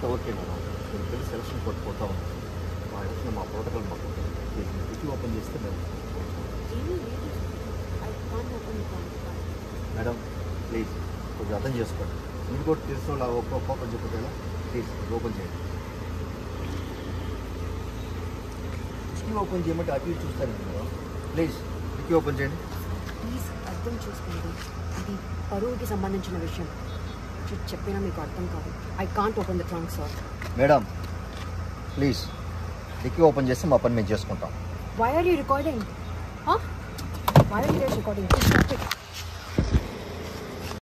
అంతా okay madam నేను పెళ్లి సెలక్షన్ కోడ్ పోతా ఉంది మా ఎలక్షన్ మా ప్రోటోకాల్ మాకు ప్లీజ్ మీరు డిక్కీ ఓపెన్ చేస్తే మేము ఏమీ లేదు I can't open the trunk madam please కొంచెం అర్థం చేసుకోండి మీరు కూడా తెలిసిన వాళ్ళు ఒక్క ఓపెన్ చెప్పతే ఎలా ప్లీజ్ ఓపెన్ చేయండి డిక్కీ ఓపెన్ చేయమంటే అటు ఇటు చూస్తాను మేడం ప్లీజ్ డిక్కీ ఓపెన్ చేయండి ప్లీజ్ అర్థం చేసుకోండి ఇది పరువుకి సంబంధించిన విషయం చె- చెప్పినా మీకు అర్థం కాదు I can't open the trunk sir madam please dicky open చేస్తే మా పని మేము చేసుకుంటాం why are you recording why are you recording